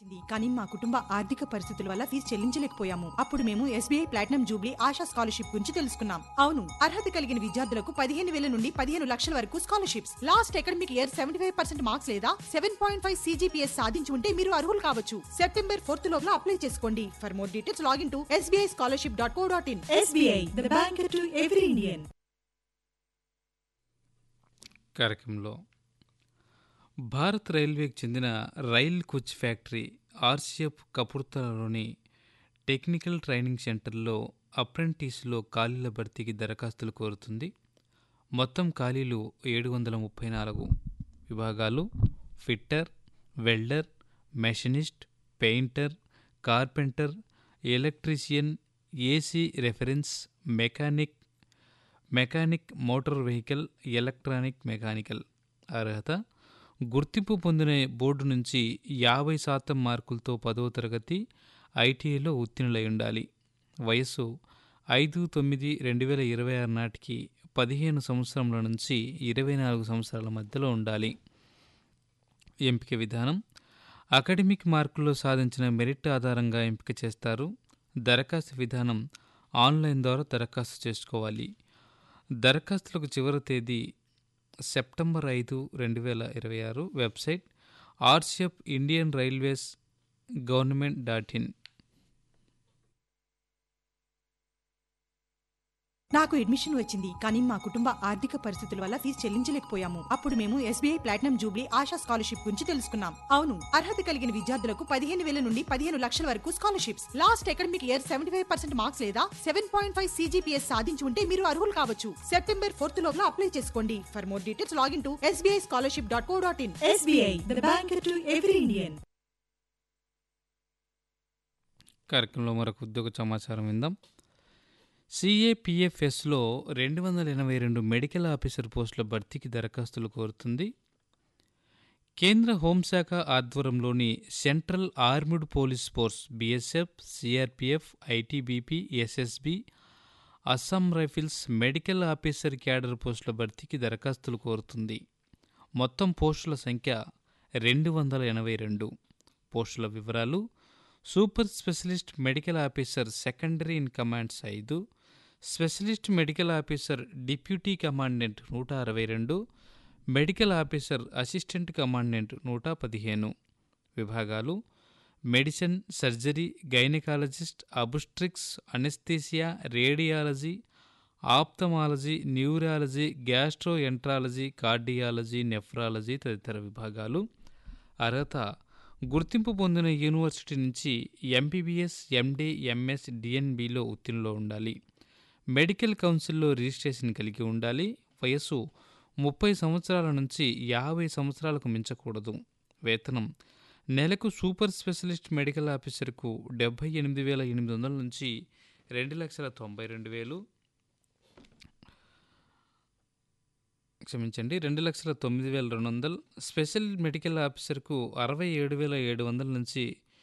వచ్చింది కానీ మా కుటుంబ ఆర్థిక పరిస్థితుల వల్ల ఫీజు చెల్లించలేకపోయాము అప్పుడు మేము SBI platinum jubilee Asha scholarship గురించి తెలుసుకున్నాం అవును అర్హత కలిగిన విద్యార్థులకు పదిహేను వేల నుండి పదిహేను లక్షల వరకు scholarships last academic year seventy five percent marks లేదా సెవెన్ పాయింట్ ఫైవ్ సీజీపీఎస్ సాధించి ఉంటే మీరు అర్హులు కావచ్చు సెప్టెంబర్ ఫోర్త్ లోపల అప్లై చేసుకోండి for more details login to SBI scholarship dot co dot in SBI, the bank to every Indian. కార్యక్రమంలో భారత్ రైల్వేకి చెందిన రైల్ కోచ్ ఫ్యాక్టరీ ఆర్సీఎఫ్ కపుర్తాలోని టెక్నికల్ ట్రైనింగ్ సెంటర్లో అప్రెంటిస్లో ఖాళీల భర్తీకి దరఖాస్తులు కోరుతుంది మొత్తం ఖాళీలు ఏడు వందల ముప్పై నాలుగు విభాగాలు fitter welder machinist painter carpenter electrician AC reference mechanic mechanic motor vehicle electronic mechanical అర్హత గుర్తింపు పొందిన బోర్డు నుంచి యాభై శాతం మార్కులతో పదవ తరగతి ఐటీఐలో ఉత్తీర్ణులై ఉండాలి వయస్సు ఐదు తొమ్మిది రెండు వేల ఇరవై ఆరు నాటికి పదిహేను సంవత్సరముల నుంచి ఇరవై నాలుగు సంవత్సరాల మధ్యలో ఉండాలి ఎంపిక విధానం అకాడమిక్ మార్కుల్లో సాధించిన మెరిట్ ఆధారంగా ఎంపిక చేస్తారు దరఖాస్తు విధానం ఆన్లైన్ ద్వారా దరఖాస్తు చేసుకోవాలి దరఖాస్తులకు చివరి తేదీ సెప్టెంబర్ ఐదు రెండు వేల ఇరవై ఆరు వెబ్సైట్ ఆర్షియప్ Indian railways government dot in నాకు అడ్మిషన్ వచ్చింది కానీ మా కుటుంబ ఆర్థిక పరిస్థితుల వల్ల ఫీజు చెల్లించలేకపోయాము అప్పుడు మేము SBI platinum jubilee Asha scholarship గురించి తెలుసుకున్నాం అవును అర్హత కలిగిన విద్యార్థులకు పదిహేను వేల నుండి పదిహేను లక్షల వరకు scholarships last academic year seventy five percent marks లేదా సెవెన్ పాయింట్ ఫైవ్ సీజీపీఎస్ సాధించి ఉంటే మీరు అర్హులు కావచ్చు సెప్టెంబర్ ఫోర్త్ లోపల అప్లై చేసుకోండి for more details login to SBI scholarship dot co dot in SBI, the bank to every Indian. కార్యక్రమంలో మరొక ఉద్యోగ సమాచారం విందాం సిఏపిఎఫ్ఎస్లో రెండు వందల ఎనభై రెండు మెడికల్ ఆఫీసర్ పోస్టుల భర్తీకి దరఖాస్తులు కోరుతుంది కేంద్ర హోంశాఖ ఆధ్వర్యంలోని central armed police force BSF CRPF ITBP SSB Assam rifles medical officer cadre పోస్టుల భర్తీకి దరఖాస్తులు కోరుతుంది మొత్తం పోస్టుల సంఖ్య రెండు వందల ఎనభై రెండు పోస్టుల వివరాలు super specialist medical officer secondary in commands ఐదు specialist medical officer deputy commandant నూట అరవై రెండు మెడికల్ ఆఫీసర్ అసిస్టెంట్ కమాండెంట్ నూట పదిహేను విభాగాలు medicine surgery gynaecologist obstetrics anaesthesia radiology ophthalmology neurology gastroenterology cardiology nephrology తదితర విభాగాలు అర్హత గుర్తింపు పొందిన యూనివర్సిటీ నుంచి ఎంబీబీఎస్ ఎండి ఎంఎస్ డిఎన్బిలో ఉత్తీర్ణులో ఉండాలి మెడికల్ కౌన్సిల్లో రిజిస్ట్రేషన్ కలిగి ఉండాలి వయస్సు ముప్పై సంవత్సరాల నుంచి యాభై సంవత్సరాలకు మించకూడదు వేతనం నెలకు సూపర్ స్పెషలిస్ట్ మెడికల్ ఆఫీసర్కు డెబ్బై ఎనిమిది వేల ఎనిమిది వందల నుంచి రెండు లక్షల తొంభై రెండు వేలు క్షమించండి రెండు లక్షల తొమ్మిది వేల రెండు వందలు స్పెషల్ మెడికల్ ఆఫీసర్కు అరవై ఏడు వేల ఏడు వందల నుంచి